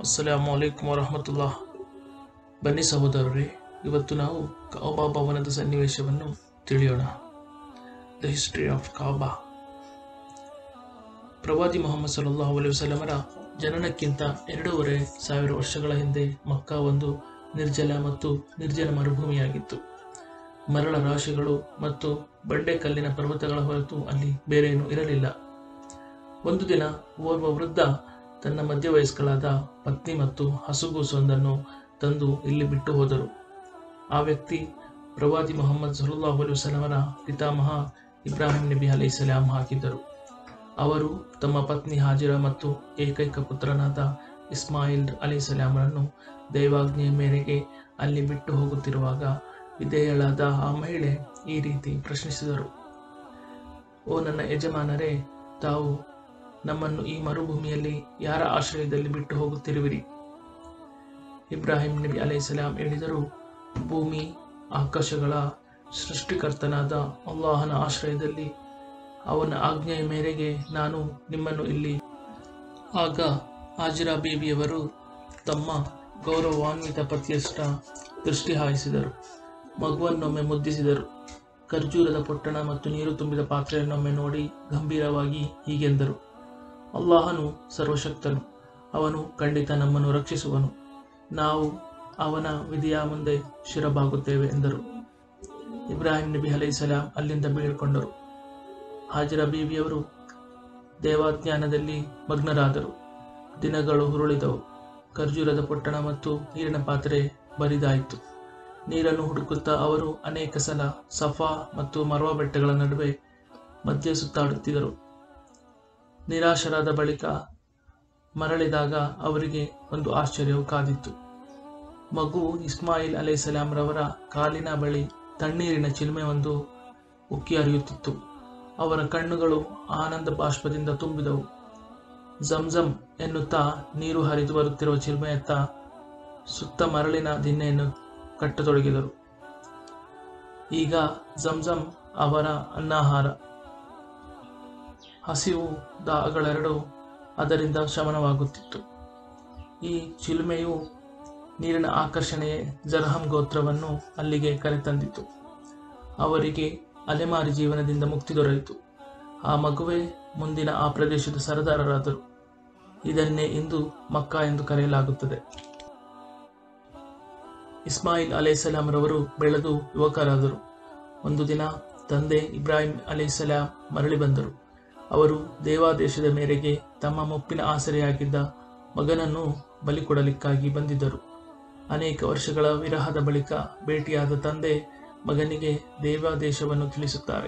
ಅಸ್ಸಲಾಮು ಅಲೈಕುಮ್ ವರಹಮತುಲ್ಲಾ ಬನ್ನಿ ಸಹೋದರರೇ ಇವತ್ತು ನಾವು ಕಾಬಾ ಭವನದ ಸನ್ನಿವೇಶವನ್ನು ತಿಳಿಯೋಣ ದ ಹಿಸ್ಟ್ರಿ ಆಫ್ ಕಾಬಾ ಪ್ರವಾದಿ ಮೊಹಮ್ಮದ್ ಸಲ್ಲಾಹು ಅಲೈಹಿ ವಸಲ್ಲಮರ ಜನನಕ್ಕಿಂತ ಎರಡೂವರೆ ಸಾವಿರ ವರ್ಷಗಳ ಹಿಂದೆ ಮಕ್ಕಾ ಒಂದು ನಿರ್ಜಲ ಮತ್ತು ನಿರ್ಜನ ಮರುಭೂಮಿಯಾಗಿತ್ತು ಮರಳ ರಾಶಿಗಳು ಮತ್ತು ಬಂಡೆಕಲ್ಲಿನ ಪರ್ವತಗಳ ಹೊರತು ಅಲ್ಲಿ ಬೇರೇನೂ ಇರಲಿಲ್ಲ ಒಂದು ದಿನ ಓರ್ವ ವೃದ್ಧ ತನ್ನ ಮಧ್ಯವಯಸ್ಕಳಾದ ಪತ್ನಿ ಮತ್ತು ಹಸುಗೂಸೊಂದನ್ನು ತಂದು ಇಲ್ಲಿ ಬಿಟ್ಟು ಹೋದರು ಆ ವ್ಯಕ್ತಿ ಪ್ರವಾದಿ ಮೊಹಮ್ಮದ್ ಸಲ್ಲಾಹು ಅಲೈಹಿ ವಸಲ್ಲಮರ ಪಿತಾಮಹ ಇಬ್ರಾಹಿಂ ನಬಿ ಅಲೈಹಿಸ್ಸಲಾಂ ಹಾಕಿದ್ದರು ಅವರು ತಮ್ಮ ಪತ್ನಿ ಹಾಜಿರ ಮತ್ತು ಏಕೈಕ ಪುತ್ರನಾದ ಇಸ್ಮಾಯಿಲ್ ಅಲಿಸಲಾಮರನ್ನು ದೈವಾಜ್ಞೆಯ ಮೇರೆಗೆ ಅಲ್ಲಿ ಬಿಟ್ಟು ಹೋಗುತ್ತಿರುವಾಗ ವಿಧೇಯಳಾದ ಆ ಮಹಿಳೆ ಈ ರೀತಿ ಪ್ರಶ್ನಿಸಿದರು ಓ ನನ್ನ ಯಜಮಾನರೇ ತಾವು ನಮ್ಮನ್ನು ಈ ಮರುಭೂಮಿಯಲ್ಲಿ ಯಾರ ಆಶ್ರಯದಲ್ಲಿ ಬಿಟ್ಟು ಹೋಗುತ್ತಿರುವಿರಿ ಇಬ್ರಾಹಿಂ ನಬಿ ಅಲೈಹಿಸ್ಸಲಾಂ ಹೇಳಿದರು ಭೂಮಿ ಆಕಾಶಗಳ ಸೃಷ್ಟಿಕರ್ತನಾದ ಅಲ್ಲಾಹನ ಆಶ್ರಯದಲ್ಲಿ ಅವನ ಆಜ್ಞೆಯ ಮೇರೆಗೆ ನಾನು ನಿಮ್ಮನ್ನು ಇಲ್ಲಿ ಆಗ ಹಾಜಿರಾ ಬೇಬಿಯವರು ತಮ್ಮ ಗೌರವಾನ್ವಿತ ಪತಿಯಷ್ಟ ದೃಷ್ಟಿ ಹಾಯಿಸಿದರು ಮಗುವನ್ನೊಮ್ಮೆ ಮುದ್ದಿಸಿದರು ಖರ್ಜೂರದ ಪೊಟ್ಟಣ ಮತ್ತು ನೀರು ತುಂಬಿದ ಪಾತ್ರೆಯನ್ನೊಮ್ಮೆ ನೋಡಿ ಗಂಭೀರವಾಗಿ ಹೀಗೆಂದರು ಅಲ್ಲಾಹನು ಸರ್ವಶಕ್ತನು ಅವನು ಖಂಡಿತ ನಮ್ಮನ್ನು ರಕ್ಷಿಸುವನು ನಾವು ಅವನ ವಿಧಿಯ ಮುಂದೆ ಶಿರಬಾಗುತ್ತೇವೆ ಎಂದರು ಇಬ್ರಾಹಿಂ ನಬಿ ಅಲೈಹಿಸಲಾಂ ಅಲ್ಲಿಂದ ಬೀಳ್ಕೊಂಡರು ಹಾಜಿರ ಬೀವಿಯವರು ದೇವಾಜ್ಞಾನದಲ್ಲಿ ಮಗ್ನರಾದರು ದಿನಗಳು ಹುರುಳಿದವು ಖರ್ಜೂರದ ಪೊಟ್ಟಣ ಮತ್ತು ನೀರಿನ ಪಾತ್ರೆ ಬರಿದಾಯಿತು ನೀರನ್ನು ಹುಡುಕುತ್ತಾ ಅವರು ಅನೇಕ ಸಲ ಸಫಾ ಮತ್ತು ಮರ್ವಾ ಬೆಟ್ಟಗಳ ನಡುವೆ ಮಧ್ಯೆ ಸುತ್ತಾಡುತ್ತಿದ್ದರು ನಿರಾಶರಾದ ಬಳಿಕ ಮರಳಿದಾಗ ಅವರಿಗೆ ಒಂದು ಆಶ್ಚರ್ಯವು ಕಾದಿತ್ತು ಮಗು ಇಸ್ಮಾಯಿಲ್ ಅಲೈಸಲಾಂರವರ ಕಾಲಿನ ಬಳಿ ತಣ್ಣೀರಿನ ಚಿಲುಮೆ ಒಂದು ಉಕ್ಕಿ ಹರಿಯುತ್ತಿತ್ತು ಅವರ ಕಣ್ಣುಗಳು ಆನಂದ ಬಾಷ್ಪದಿಂದ ತುಂಬಿದವು ಜಂಜಂ ಎನ್ನುತ್ತಾ ನೀರು ಹರಿದು ಬರುತ್ತಿರುವ ಚಿಲ್ಮೆಯತ್ತ ಸುತ್ತ ಮರಳಿನ ದಿನ್ನೆಯನ್ನು ಕಟ್ಟತೊಡಗಿದರು ಈಗ ಜಂಜಂ ಅವರ ಅನ್ನಾಹಾರ ಹಸಿವು ದಾಹಗಳೆರಡು ಅದರಿಂದ ಶಮನವಾಗುತ್ತಿತ್ತು ಈ ಚಿಲುಮೆಯು ನೀರಿನ ಆಕರ್ಷಣೆಯೇ ಜರ್ಹಂ ಗೋತ್ರವನ್ನು ಅಲ್ಲಿಗೆ ಕರೆತಂದಿತು ಅವರಿಗೆ ಅಲೆಮಾರಿ ಜೀವನದಿಂದ ಮುಕ್ತಿ ದೊರೆಯಿತು ಆ ಮಗುವೇ ಮುಂದಿನ ಆ ಪ್ರದೇಶದ ಸರದಾರರಾದರು ಇದನ್ನೇ ಇಂದು ಮಕ್ಕಾ ಎಂದು ಕರೆಯಲಾಗುತ್ತದೆ ಇಸ್ಮಾಯಿಲ್ ಅಲೈಸಲಾಂರವರು ಬೆಳೆದು ಯುವಕರಾದರು ಒಂದು ದಿನ ತಂದೆ ಇಬ್ರಾಹಿಂ ಅಲೈಸಲಾಂ ಮರಳಿ ಬಂದರು ಅವರು ದೇವಾದೇಶದ ಮೇರೆಗೆ ತಮ್ಮ ಮುಪ್ಪಿನ ಆಸರೆಯಾಗಿದ್ದ ಮಗನನ್ನು ಬಲಿಕೊಡಲಿಕ್ಕಾಗಿ ಬಂದಿದ್ದರು ಅನೇಕ ವರ್ಷಗಳ ವಿರಹದ ಬಳಿಕ ಭೇಟಿಯಾದ ತಂದೆ ಮಗನಿಗೆ ದೇವಾದೇಶವನ್ನು ತಿಳಿಸುತ್ತಾರೆ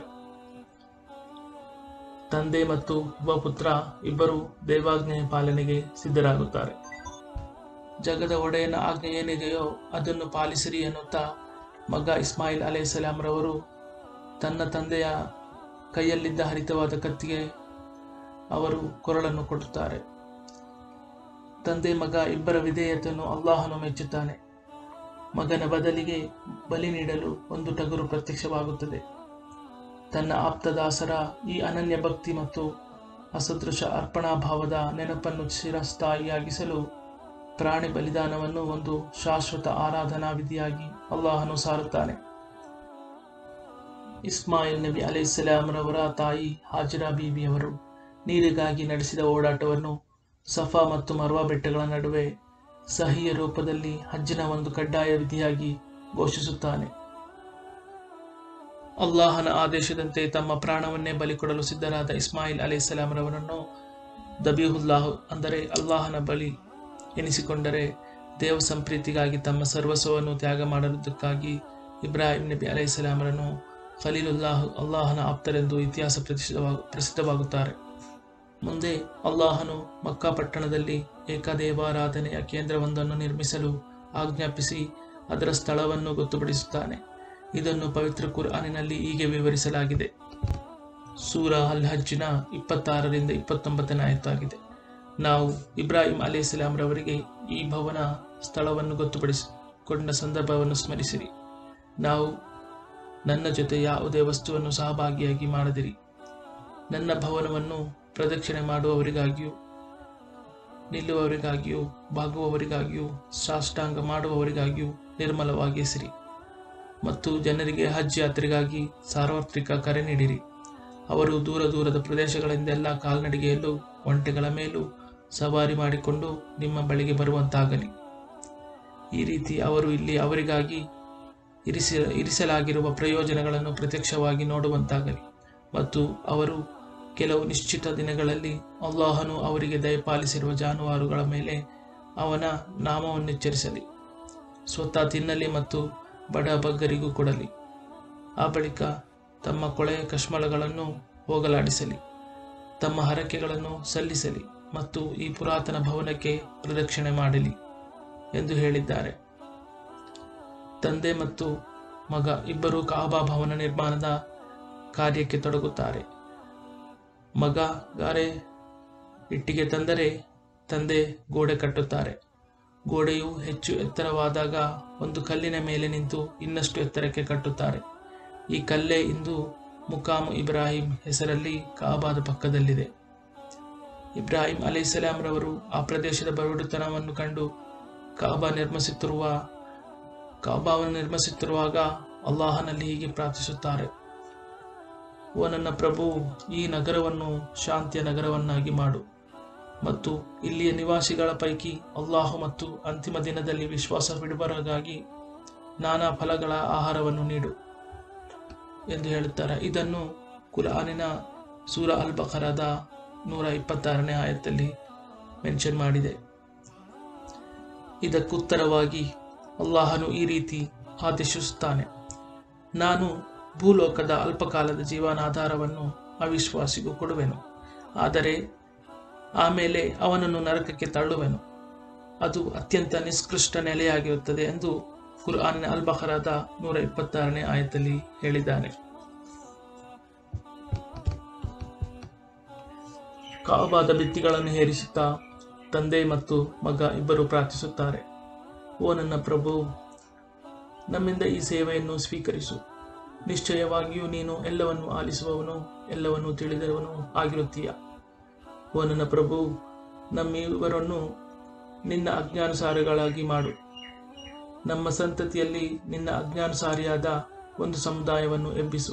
ತಂದೆ ಮತ್ತು ಯುವ ಪುತ್ರ ಇಬ್ಬರು ದೇವಾಜ್ಞೆಯ ಪಾಲನೆಗೆ ಸಿದ್ಧರಾಗುತ್ತಾರೆ ಜಗದ ಒಡೆಯನ ಆಜ್ಞೆ ಏನಿದೆಯೋ ಅದನ್ನು ಪಾಲಿಸಿರಿ ಎನ್ನುತ್ತಾ ಮಗ ಇಸ್ಮಾಯಿಲ್ ಅಲೈಹಿಸ್ಸಲಾಂರವರು ತನ್ನ ತಂದೆಯ ಕೈಯಲ್ಲಿದ್ದ ಹರಿತವಾದ ಕತ್ತಿಗೆ ಅವರು ಕೊರಳನ್ನು ಕೊಡುತ್ತಾರೆ ತಂದೆ ಮಗ ಇಬ್ಬರ ವಿಧೇಯತೆಯನ್ನು ಅಲ್ಲಾಹನು ಮೆಚ್ಚುತ್ತಾನೆ ಮಗನ ಬದಲಿಗೆ ಬಲಿ ನೀಡಲು ಒಂದು ಟಗರು ಪ್ರತ್ಯಕ್ಷವಾಗುತ್ತದೆ ತನ್ನ ಆಪ್ತದಾಸರ ಈ ಅನನ್ಯ ಭಕ್ತಿ ಮತ್ತು ಅಸದೃಶ ಅರ್ಪಣಾಭಾವದ ನೆನಪನ್ನು ಚಿರಸ್ಥಾಯಿಯಾಗಿಸಲು ಪ್ರಾಣಿ ಬಲಿದಾನವನ್ನು ಒಂದು ಶಾಶ್ವತ ಆರಾಧನಾ ವಿಧಿಯಾಗಿ ಅಲ್ಲಾಹನು ಸಾರುತ್ತಾನೆ ಇಸ್ಮಾಯಿಲ್ ನಬಿ ಅಲೈಹಿಸ್ಸಲಾಂರವರ ತಾಯಿ ಹಾಜಿರಾ ಬೀಬಿಯವರು ನೀರಿಗಾಗಿ ನಡೆಸಿದ ಓಡಾಟವನ್ನು ಸಫಾ ಮತ್ತು ಮರ್ವಾ ಬೆಟ್ಟಗಳ ನಡುವೆ ಸಹಿಯ ರೂಪದಲ್ಲಿ ಹಜ್ಜಿನ ಒಂದು ಕಡ್ಡಾಯ ವಿಧಿಯಾಗಿ ಘೋಷಿಸುತ್ತಾನೆ ಅಲ್ಲಾಹನ ಆದೇಶದಂತೆ ತಮ್ಮ ಪ್ರಾಣವನ್ನೇ ಬಲಿಕೊಡಲು ಸಿದ್ಧರಾದ ಇಸ್ಮಾಯಿಲ್ ಅಲೈಹಿಸ್ಸಲಾಂರವರನ್ನು ದಬಿಹುಲ್ಲಾಹ್ ಅಂದರೆ ಅಲ್ಲಾಹನ ಬಲಿ ಎನಿಸಿಕೊಂಡರೆ ದೇವ ಸಂಪ್ರೀತಿಗಾಗಿ ತಮ್ಮ ಸರ್ವಸ್ವವನ್ನು ತ್ಯಾಗ ಮಾಡುವುದಕ್ಕಾಗಿ ಇಬ್ರಾಹಿಂ ನಬಿ ಅಲೈಹಿಸ್ಸಲಾಮರನ್ನು ಖಲೀಲುಲ್ಲಾಹ್ ಅಲ್ಲಾಹನ ಆಪ್ತರೆಂದು ಇತಿಹಾಸ ಪ್ರಸಿದ್ಧವಾಗ ಪ್ರಸಿದ್ಧವಾಗುತ್ತಾರೆ ಮುಂದೆ ಅಲ್ಲಾಹನು ಮಕ್ಕಾ ಪಟ್ಟಣದಲ್ಲಿ ಏಕದೇವಾರಾಧನೆಯ ಕೇಂದ್ರವೊಂದನ್ನು ನಿರ್ಮಿಸಲು ಆಜ್ಞಾಪಿಸಿ ಅದರ ಸ್ಥಳವನ್ನು ಗೊತ್ತುಪಡಿಸುತ್ತಾನೆ ಇದನ್ನು ಪವಿತ್ರ ಕುರ್ಆನಿನಲ್ಲಿ ಹೀಗೆ ವಿವರಿಸಲಾಗಿದೆ ಸೂರ ಅಲ್ ಹಜ್ಜಿನ ಇಪ್ಪತ್ತಾರರಿಂದ ಇಪ್ಪತ್ತೊಂಬತ್ತನೇ ಆಯತ್ತಾಗಿದೆ ನಾವು ಇಬ್ರಾಹಿಂ ಅಲಿಸ್ಲಾಂರವರಿಗೆ ಈ ಭವನ ಸ್ಥಳವನ್ನು ಗೊತ್ತುಪಡಿಸಿಕೊಂಡ ಸಂದರ್ಭವನ್ನು ಸ್ಮರಿಸಿರಿ ನಾವು ನನ್ನ ಜೊತೆ ಯಾವುದೇ ವಸ್ತುವನ್ನು ಸಹಭಾಗಿಯಾಗಿ ಮಾಡದಿರಿ ನನ್ನ ಭವನವನ್ನು ಪ್ರದಕ್ಷಿಣೆ ಮಾಡುವವರಿಗಾಗಿಯೂ ನಿಲ್ಲುವವರಿಗಾಗಿಯೂ ಬಾಗುವವರಿಗಾಗಿಯೂ ಸಾಷ್ಟಾಂಗ ಮಾಡುವವರಿಗಾಗಿಯೂ ನಿರ್ಮಲವಾಗಿಸಿರಿ ಮತ್ತು ಜನರಿಗೆ ಹಜ್ ಯಾತ್ರೆಗಾಗಿ ಸಾರ್ವತ್ರಿಕ ಕರೆ ನೀಡಿರಿ ಅವರು ದೂರ ದೂರದ ಪ್ರದೇಶಗಳಿಂದೆಲ್ಲ ಕಾಲ್ನಡಿಗೆಯಲ್ಲೂ ಒಂಟೆಗಳ ಮೇಲೂ ಸವಾರಿ ಮಾಡಿಕೊಂಡು ನಿಮ್ಮ ಬಳಿಗೆ ಬರುವಂತಾಗಲಿ ಈ ರೀತಿ ಅವರು ಇಲ್ಲಿ ಅವರಿಗಾಗಿ ಇರಿಸಿ ಇರಿಸಲಾಗಿರುವ ಪ್ರಯೋಜನಗಳನ್ನು ಪ್ರತ್ಯಕ್ಷವಾಗಿ ನೋಡುವಂತಾಗಲಿ ಮತ್ತು ಅವರು ಕೆಲವು ನಿಶ್ಚಿತ ದಿನಗಳಲ್ಲಿ ಅಲ್ಲಾಹನು ಅವರಿಗೆ ದಯಪಾಲಿಸಿರುವ ಜಾನುವಾರುಗಳ ಮೇಲೆ ಅವನ ನಾಮವನ್ನುಚ್ಚರಿಸಲಿ ಸ್ವತಃ ತಿನ್ನಲಿ ಮತ್ತು ಬಡ ಬಗ್ಗರಿಗೂ ಕೊಡಲಿ ಆ ಬಳಿಕ ತಮ್ಮ ಕೊಳೆಯ ಕಶ್ಮಲಗಳನ್ನು ಹೋಗಲಾಡಿಸಲಿ ತಮ್ಮ ಹರಕೆಗಳನ್ನು ಸಲ್ಲಿಸಲಿ ಮತ್ತು ಈ ಪುರಾತನ ಭವನಕ್ಕೆ ಪ್ರದಕ್ಷಿಣೆ ಮಾಡಲಿ ಎಂದು ಹೇಳಿದ್ದಾರೆ ತಂದೆ ಮತ್ತು ಮಗ ಇಬ್ಬರೂ ಕಾಬಾ ಭವನ ನಿರ್ಮಾಣದ ಕಾರ್ಯಕ್ಕೆ ತೊಡಗುತ್ತಾರೆ ಮಗ ಗಾರೆ ಇಟ್ಟಿಗೆ ತಂದರೆ ತಂದೆ ಗೋಡೆ ಕಟ್ಟುತ್ತಾರೆ ಗೋಡೆಯು ಹೆಚ್ಚು ಎತ್ತರವಾದಾಗ ಒಂದು ಕಲ್ಲಿನ ಮೇಲೆ ನಿಂತು ಇನ್ನಷ್ಟು ಎತ್ತರಕ್ಕೆ ಕಟ್ಟುತ್ತಾರೆ ಈ ಕಲ್ಲೇ ಇಂದು ಮುಕಾಮ್ ಇಬ್ರಾಹಿಂ ಹೆಸರಲ್ಲಿ ಕಾಬಾದ ಪಕ್ಕದಲ್ಲಿದೆ ಇಬ್ರಾಹಿಂ ಅಲೈಹಿಸ್ಸಲಾಂರವರು ಆ ಪ್ರದೇಶದ ಬರುಡುತನವನ್ನು ಕಂಡು ಕಾಬಾ ನಿರ್ಮಿಸುತ್ತಿರುವ ಕಾಬಾವನ್ನು ನಿರ್ಮಿಸುತ್ತಿರುವಾಗ ಅಲ್ಲಾಹನಲ್ಲಿ ಹೀಗೆ ಪ್ರಾರ್ಥಿಸುತ್ತಾರೆ ಓ ನನ್ನ ಪ್ರಭು ಈ ನಗರವನ್ನು ಶಾಂತಿಯ ನಗರವನ್ನಾಗಿ ಮಾಡು ಮತ್ತು ಇಲ್ಲಿಯ ನಿವಾಸಿಗಳ ಪೈಕಿ ಅಲ್ಲಾಹು ಮತ್ತು ಅಂತಿಮ ದಿನದಲ್ಲಿ ವಿಶ್ವಾಸವಿಡುವವರಿಗಾಗಿ ನಾನಾ ಫಲಗಳ ಆಹಾರವನ್ನು ನೀಡು ಎಂದು ಹೇಳುತ್ತಾರೆ ಇದನ್ನು ಕುರಾನಿನ ಸೂರ ಅಲ್ ಬಖರದ ನೂರ ಇಪ್ಪತ್ತಾರನೇ ಆಯತ್ತಲ್ಲಿ ಮೆನ್ಷನ್ ಮಾಡಿದೆ ಇದಕ್ಕುತ್ತರವಾಗಿ ಅಲ್ಲಾಹನು ಈ ರೀತಿ ಆದೇಶಿಸುತ್ತಾನೆ ನಾನು ಭೂಲೋಕದ ಅಲ್ಪಕಾಲದ ಜೀವನಾಧಾರವನ್ನು ಅವಿಶ್ವಾಸಿಗೂ ಕೊಡುವೆನು ಆದರೆ ಆಮೇಲೆ ಅವನನ್ನು ನರಕಕ್ಕೆ ತಳ್ಳುವೆನು ಅದು ಅತ್ಯಂತ ನಿಷ್ಕೃಷ್ಟ ನೆಲೆಯಾಗಿರುತ್ತದೆ ಎಂದು ಕುರ್ಆನಿನ ಅಲ್ ಬಹರಾದ ನೂರ ಇಪ್ಪತ್ತಾರನೇ ಆಯತಲ್ಲಿ ಹೇಳಿದ್ದಾನೆ ಕಾಬಾದ ಭಿತ್ತಿಗಳನ್ನು ಹೇರಿಸುತ್ತಾ ತಂದೆ ಮತ್ತು ಮಗ ಇಬ್ಬರು ಪ್ರಾರ್ಥಿಸುತ್ತಾರೆ ಓ ನನ್ನ ಪ್ರಭು ನಮ್ಮಿಂದ ಈ ಸೇವೆಯನ್ನು ಸ್ವೀಕರಿಸು ನಿಶ್ಚಯವಾಗಿಯೂ ನೀನು ಎಲ್ಲವನ್ನು ಆಲಿಸುವವನು ಎಲ್ಲವನ್ನು ತಿಳಿದವನು ಆಗಿರುತ್ತೀಯ ಓ ನನ್ನ ಪ್ರಭು ನಮ್ಮಿವರನ್ನು ನಿನ್ನ ಅಜ್ಞಾನುಸಾರಿಗಳಾಗಿ ಮಾಡು ನಮ್ಮ ಸಂತತಿಯಲ್ಲಿ ನಿನ್ನ ಅಜ್ಞಾನುಸಾರಿಯಾದ ಒಂದು ಸಮುದಾಯವನ್ನು ಎಬ್ಬಿಸು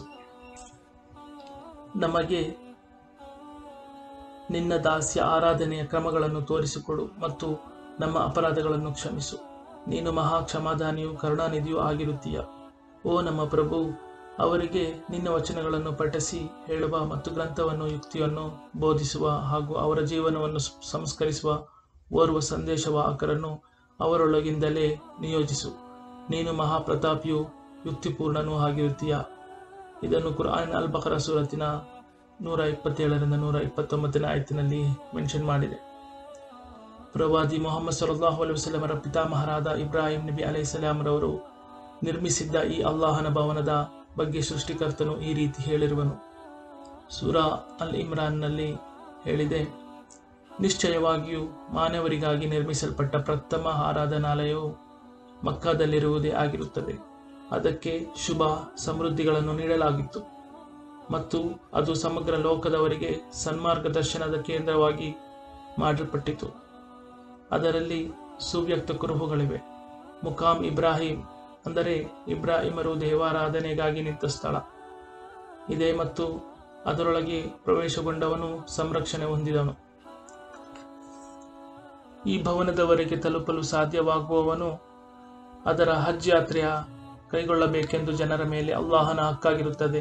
ನಮಗೆ ನಿನ್ನ ದಾಸ್ಯ ಆರಾಧನೆಯ ಕ್ರಮಗಳನ್ನು ತೋರಿಸಿಕೊಡು ಮತ್ತು ನಮ್ಮ ಅಪರಾಧಗಳನ್ನು ಕ್ಷಮಿಸು ನೀನು ಮಹಾ ಕ್ಷಮಾದಾನಿಯೂ ಕರುಣಾನಿಧಿಯೂ ಆಗಿರುತ್ತೀಯ ಓ ನಮ್ಮ ಪ್ರಭು ಅವರಿಗೆ ನಿನ್ನ ವಚನಗಳನ್ನು ಪಠಿಸಿ ಹೇಳುವ ಮತ್ತು ಗ್ರಂಥವನ್ನು ಯುಕ್ತಿಯನ್ನು ಬೋಧಿಸುವ ಹಾಗೂ ಅವರ ಜೀವನವನ್ನು ಸ್- ಸಂಸ್ಕರಿಸುವ ಓರ್ವ ಸಂದೇಶವಾಹಕರನ್ನು ಅವರೊಳಗಿಂದಲೇ ನಿಯೋಜಿಸು ನೀನು ಮಹಾಪ್ರತಾಪಿಯೂ ಯುಕ್ತಿಪೂರ್ಣನೂ ಆಗಿರುತ್ತೀಯ ಇದನ್ನು ಕುರ್ಆನ್ ಅಲ್ ಬಕರ ಸೂರತಿನ ನೂರ ಇಪ್ಪತ್ತೇಳರಿಂದ ನೂರ ಇಪ್ಪತ್ತೊಂಬತ್ತನೇ ಆಯತಿನಲ್ಲಿ ಮೆನ್ಷನ್ ಮಾಡಿದೆ ಪ್ರವಾದಿ ಮೊಹಮ್ಮದ್ ಸಲ್ಲಾಹು ಅಲೈಹಿ ವಸಲ್ಲಮರ ಪಿತಾಮಹರಾದ ಇಬ್ರಾಹಿಂ ನಬಿ ಅಲೈಹಿಸ್ಸಲಾಮರವರು ನಿರ್ಮಿಸಿದ್ದ ಈ ಅಲ್ಲಾಹನ ಭವನದ ಬಗ್ಗೆ ಸೃಷ್ಟಿಕರ್ತನು ಈ ರೀತಿ ಹೇಳಿರುವನು ಸೂರಾ ಅಲ್ ಇಮ್ರಾನ್ನಲ್ಲಿ ಹೇಳಿದೆ ನಿಶ್ಚಯವಾಗಿಯೂ ಮಾನವರಿಗಾಗಿ ನಿರ್ಮಿಸಲ್ಪಟ್ಟ ಪ್ರಥಮ ಆರಾಧನಾಲಯವು ಮಕ್ಕಾದಲ್ಲಿರುವುದೇ ಆಗಿರುತ್ತದೆ ಅದಕ್ಕೆ ಶುಭ ಸಮೃದ್ಧಿಗಳನ್ನು ನೀಡಲಾಗಿತ್ತು ಮತ್ತು ಅದು ಸಮಗ್ರ ಲೋಕದವರಿಗೆ ಸನ್ಮಾರ್ಗದರ್ಶನದ ಕೇಂದ್ರವಾಗಿ ಮಾಡಲ್ಪಟ್ಟಿತು ಅದರಲ್ಲಿ ಸುವ್ಯಕ್ತ ಕುರುಹುಗಳಿವೆ ಮುಕಾಮ್ ಇಬ್ರಾಹಿಂ ಅಂದರೆ ಇಬ್ರಾಹಿಮರು ದೇವಾರಾಧನೆಗಾಗಿ ನಿಂತ ಸ್ಥಳ ಇದೆ ಮತ್ತು ಅದರೊಳಗೆ ಪ್ರವೇಶಗೊಂಡವನು ಸಂರಕ್ಷಣೆ ಹೊಂದಿದನು ಈ ಭವನದವರೆಗೆ ತಲುಪಲು ಸಾಧ್ಯವಾಗುವವನು ಅದರ ಹಜ್ ಯಾತ್ರೆಯ ಕೈಗೊಳ್ಳಬೇಕೆಂದು ಜನರ ಮೇಲೆ ಅಲ್ಲಾಹನ ಹಕ್ಕಾಗಿರುತ್ತದೆ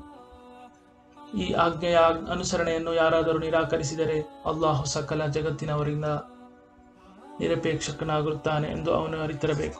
ಈ ಆಜ್ಞೆಯ ಅನುಸರಣೆಯನ್ನು ಯಾರಾದರೂ ನಿರಾಕರಿಸಿದರೆ ಅಲ್ಲಾಹು ಸಕಲ ಜಗತ್ತಿನವರಿಂದ ನಿರಪೇಕ್ಷಕನಾಗಿರುತ್ತಾನೆ ಎಂದು ಅವನು ಅರಿತಿರಬೇಕು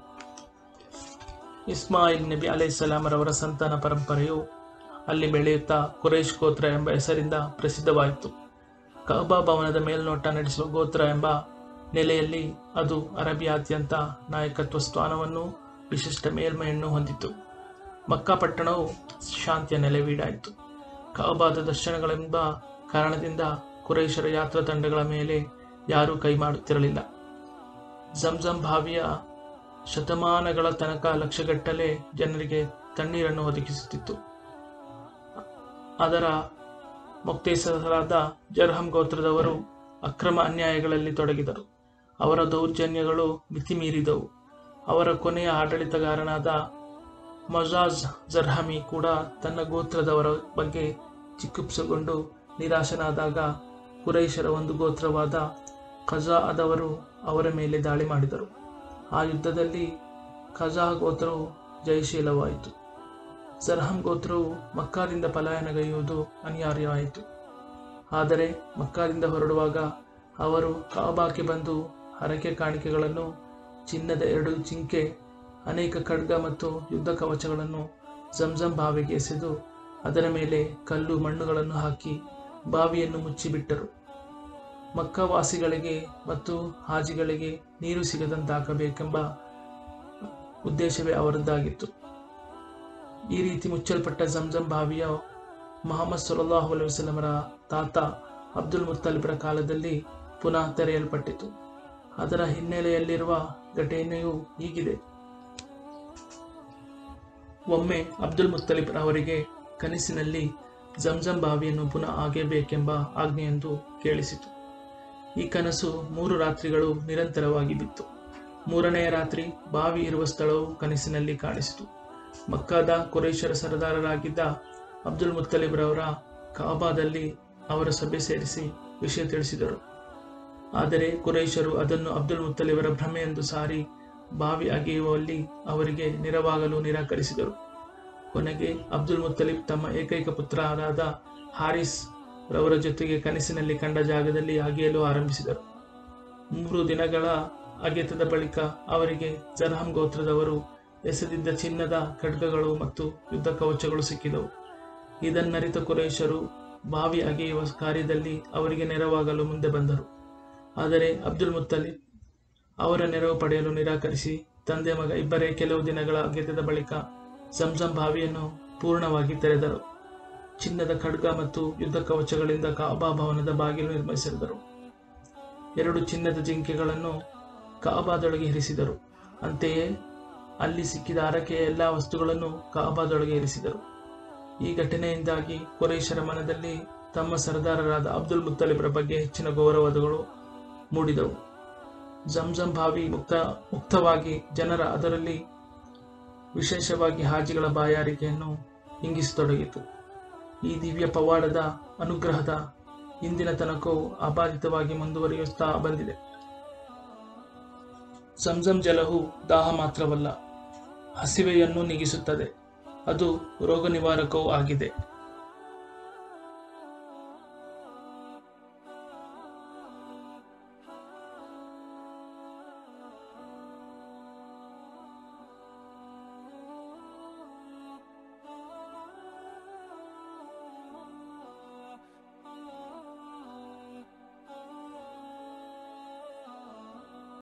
ಇಸ್ಮಾಯಿಲ್ ನಬಿ ಅಲೈಹಿಸ್ಸಲಾಮರವರ ಸಂತಾನ ಪರಂಪರೆಯು ಅಲ್ಲಿ ಬೆಳೆಯುತ್ತಾ ಕುರೈಶ್ ಗೋತ್ರ ಎಂಬ ಹೆಸರಿಂದ ಪ್ರಸಿದ್ಧವಾಯಿತು ಕಬಾ ಭವನದ ಮೇಲ್ನೋಟ ನಡೆಸುವ ಗೋತ್ರ ಎಂಬ ನೆಲೆಯಲ್ಲಿ ಅದು ಅರಬಿಯಾದ್ಯಂತ ನಾಯಕತ್ವ ಸ್ಥಾನವನ್ನು ವಿಶಿಷ್ಟ ಮೇಲ್ಮೆಯನ್ನು ಹೊಂದಿತು ಮಕ್ಕಾ ಪಟ್ಟಣವು ಶಾಂತಿಯ ನೆಲೆವೀಡಾಯಿತು ಕಬಾದ ದರ್ಶನಗಳೆಂಬ ಕಾರಣದಿಂದ ಕುರೈಶರ ಯಾತ್ರಾ ತಂಡಗಳ ಮೇಲೆ ಯಾರೂ ಕೈ ಮಾಡುತ್ತಿರಲಿಲ್ಲ ಜಂಜಂ ಬಾವಿಯ ಶತಮಾನಗಳ ತನಕ ಲಕ್ಷಗಟ್ಟಲೆ ಜನರಿಗೆ ತಣ್ಣೀರನ್ನು ಒದಗಿಸುತ್ತಿತ್ತು ಅದರ ಮುಕ್ತೇಸರಾದ ಜರ್ಹಂ ಗೋತ್ರದವರು ಅಕ್ರಮ ಅನ್ಯಾಯಗಳಲ್ಲಿ ತೊಡಗಿದರು ಅವರ ದೌರ್ಜನ್ಯಗಳು ಮಿತಿಮೀರಿದವು ಅವರ ಕೊನೆಯ ಆಡಳಿತಗಾರನಾದ ಮೊಜಾಜ್ ಜರ್ಹಮಿ ಕೂಡ ತನ್ನ ಗೋತ್ರದವರ ಬಗ್ಗೆ ಚಿಕಿತ್ಸೆಗೊಂಡು ನಿರಾಶನಾದಾಗ ಕುರೈಶರ ಒಂದು ಗೋತ್ರವಾದ ಖಜಾ ಆದವರು ಅವರ ಮೇಲೆ ದಾಳಿ ಮಾಡಿದರು ಆ ಯುದ್ಧದಲ್ಲಿ ಖಜಾ ಗೋತ್ರವು ಜಯಶೀಲವಾಯಿತು ಜರ್ಹಂ ಗೋತ್ರವು ಮಕ್ಕಾದಿಂದ ಪಲಾಯನಗೈಯುವುದು ಅನಿವಾರ್ಯವಾಯಿತು ಆದರೆ ಮಕ್ಕಾದಿಂದ ಹೊರಡುವಾಗ ಅವರು ಕಾಬಾಕ್ಕೆ ಬಂದು ಹರಕೆ ಕಾಣಿಕೆಗಳನ್ನು ಚಿನ್ನದ ಎರಡು ಜಿಂಕೆ ಅನೇಕ ಖಡ್ಗ ಮತ್ತು ಯುದ್ಧ ಕವಚಗಳನ್ನು ಜಂಜಂ ಬಾವಿಗೆ ಎಸೆದು ಅದರ ಮೇಲೆ ಕಲ್ಲು ಮಣ್ಣುಗಳನ್ನು ಹಾಕಿ ಬಾವಿಯನ್ನು ಮುಚ್ಚಿಬಿಟ್ಟರು ಮಕ್ಕವಾಸಿಗಳಿಗೆ ಮತ್ತು ಹಾಜಿಗಳಿಗೆ ನೀರು ಸಿಗದಂತಾಗಬೇಕೆಂಬ ಉದ್ದೇಶವೇ ಅವರದ್ದಾಗಿತ್ತು ಈ ರೀತಿ ಮುಚ್ಚಲ್ಪಟ್ಟ ಜಂಜಂ ಬಾವಿಯ ಮೊಹಮ್ಮದ್ ಸಲ್ಲಾಹು ಅಲೈಹಿ ವಸಲ್ಲಮರ ತಾತ ಅಬ್ದುಲ್ ಮುತ್ತಲಿಬ್ರ ಕಾಲದಲ್ಲಿ ಪುನಃ ತೆರೆಯಲ್ಪಟ್ಟಿತು ಅದರ ಹಿನ್ನೆಲೆಯಲ್ಲಿರುವ ಘಟನೆಯು ಹೀಗಿದೆ ಒಮ್ಮೆ ಅಬ್ದುಲ್ ಮುತ್ತಲಿಬ್ ಅವರಿಗೆ ಕನಸಿನಲ್ಲಿ ಜಂಜಂ ಬಾವಿಯನ್ನು ಪುನಃ ಆಗೇಬೇಕೆಂಬ ಆಜ್ಞೆಯೊಂದು ಕೇಳಿಸಿತು ಈ ಕನಸು ಮೂರು ರಾತ್ರಿಗಳು ನಿರಂತರವಾಗಿ ಬಿತ್ತು ಮೂರನೆಯ ರಾತ್ರಿ ಬಾವಿ ಇರುವ ಸ್ಥಳವು ಕನಸಿನಲ್ಲಿ ಕಾಣಿಸಿತು ಮಕ್ಕಾದ ಕುರೈಶರ ಸರದಾರರಾಗಿದ್ದ ಅಬ್ದುಲ್ ಮುತ್ತಲಿಬ್ರವರ ಕಾಬಾದಲ್ಲಿ ಅವರ ಸಭೆ ಸೇರಿಸಿ ವಿಷಯ ತಿಳಿಸಿದರು ಆದರೆ ಕುರೈಶರು ಅದನ್ನು ಅಬ್ದುಲ್ ಮುತ್ತಲಿಬರ ಭ್ರಮೆ ಎಂದು ಸಾರಿ ಬಾವಿ ಅಗೆಯುವಲ್ಲಿ ಅವರಿಗೆ ನೆರವಾಗಲು ನಿರಾಕರಿಸಿದರು ಕೊನೆಗೆ ಅಬ್ದುಲ್ ಮುತ್ತಲಿಬ್ ತಮ್ಮ ಏಕೈಕ ಪುತ್ರರಾದ ಹಾರಿಸ್ ರವರ ಜೊತೆಗೆ ಕನಸಿನಲ್ಲಿ ಕಂಡ ಜಾಗದಲ್ಲಿ ಅಗೆಯಲು ಆರಂಭಿಸಿದರು ಮೂರು ದಿನಗಳ ಅಗೆತದ ಬಳಿಕ ಅವರಿಗೆ ಜರ್ಹಂ ಗೋತ್ರದವರು ಎಸೆದಿದ್ದ ಚಿನ್ನದ ಖಡ್ಗಗಳು ಮತ್ತು ಯುದ್ಧ ಕವಚಗಳು ಸಿಕ್ಕಿದವು ಇದನ್ನರಿತ ಕುರೇಶರು ಬಾವಿ ಅಗೆಯುವ ಕಾರ್ಯದಲ್ಲಿ ಅವರಿಗೆ ನೆರವಾಗಲು ಮುಂದೆ ಬಂದರು ಆದರೆ ಅಬ್ದುಲ್ ಮುತ್ತಲಿಬ್ ಅವರ ನೆರವು ಪಡೆಯಲು ನಿರಾಕರಿಸಿ ತಂದೆ ಮಗ ಇಬ್ಬರೇ ಕೆಲವು ದಿನಗಳ ಅಗೆತದ ಬಳಿಕ ಜಂಜಂ ಬಾವಿಯನ್ನು ಪೂರ್ಣವಾಗಿ ತೆರೆದರು ಚಿನ್ನದ ಖಡ್ಗ ಮತ್ತು ಯುದ್ಧ ಕವಚಗಳಿಂದ ಕಾಬಾ ಭವನದ ಬಾಗಿಲು ನಿರ್ಮಿಸಿದರು ಎರಡು ಚಿನ್ನದ ಜಿಂಕೆಗಳನ್ನು ಕಾಬಾದೊಳಗೆ ಇರಿಸಿದರು ಅಂತೆಯೇ ಅಲ್ಲಿ ಸಿಕ್ಕಿದ ಹರಕೆಯ ಎಲ್ಲ ವಸ್ತುಗಳನ್ನು ಕಾಬಾದೊಳಗೆ ಇರಿಸಿದರು ಈ ಘಟನೆಯಿಂದಾಗಿ ಕುರೈಶರ ಮನದಲ್ಲಿ ತಮ್ಮ ಸರ್ದಾರರಾದ ಅಬ್ದುಲ್ ಮುತ್ತಲಿಬ್ರ ಬಗ್ಗೆ ಹೆಚ್ಚಿನ ಗೌರವಗಳು ಮೂಡಿದವು ಜಂಜಂ ಬಾವಿ ಮುಕ್ತ ಮುಕ್ತವಾಗಿ ಜನರ ಅದರಲ್ಲಿ ವಿಶೇಷವಾಗಿ ಹಾಜಿಗಳ ಬಾಯಾರಿಕೆಯನ್ನು ಇಂಗಿಸತೊಡಗಿತು ಈ ದಿವ್ಯ ಪವಾಡದ ಅನುಗ್ರಹದ ಇಂದಿನ ತನಕವೂ ಅಬಾಧಿತವಾಗಿ ಮುಂದುವರಿಯುತ್ತಾ ಬಂದಿದೆ ಸಂಜಂ ಜಲವು ದಾಹ ಮಾತ್ರವಲ್ಲ ಹಸಿವೆಯನ್ನು ನೀಗಿಸುತ್ತದೆ ಅದು ರೋಗ ನಿವಾರಕವೂ ಆಗಿದೆ